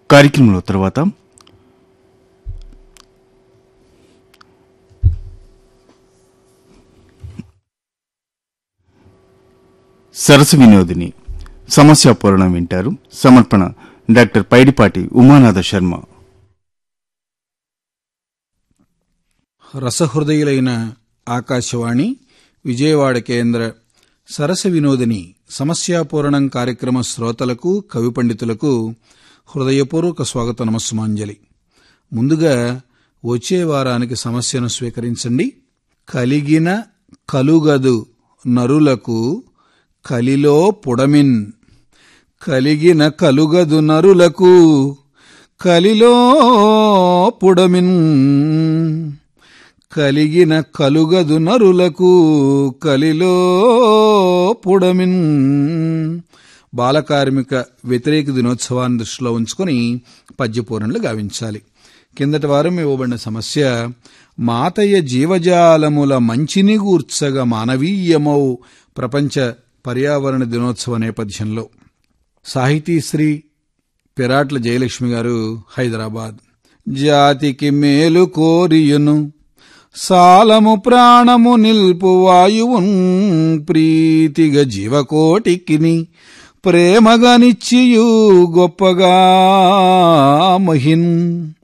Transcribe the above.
కార్యక్రమంలో తర్వాత సరస వినోదిని సమస్యాపూరణం వింటారు సమర్పణ డాక్టర్ పైడిపాటి ఉమానాథ శర్మ రసహృదయులైన ఆకాశవాణి విజయవాడ కేంద్ర సరస వినోదిని సమస్యాపూరణం కార్యక్రమ శ్రోతలకు కవి పండితులకు హృదయపూర్వక స్వాగత నమస్సుమాంజలి ముందుగా వచ్చే వారానికి సమస్యను స్వీకరించండి కలిగిన కలుగదు నరులకు కలిలో పుడమిన్ కలిగిన కలుగదు నరులకు కలిలో పుడమిన్ కలిగిన కలుగదు నరులకు కలిలో పుడమిన్ బాలకార్మిక వ్యతిరేక దినోత్సవాన్ని దృష్టిలో ఉంచుకొని పద్యపూరణలు గావించాలి కిందటి వారం ఇవ్వబడిన సమస్య మాతయ్య జీవజాలముల మంచిని గూర్చగా మానవీయమౌ ప్రపంచ పర్యావరణ దినోత్సవ నేపథ్యంలో సాహితీశ్రీ పిరాట్ల జయలక్ష్మి గారు హైదరాబాద్ జాతికి మేలు కోరియును సాలము ప్రాణము నిల్పు వాయువున్ ప్రీతిగా జీవకోటికిని ప్రేమగా నిచ్చియు గొప్పగా మహిన్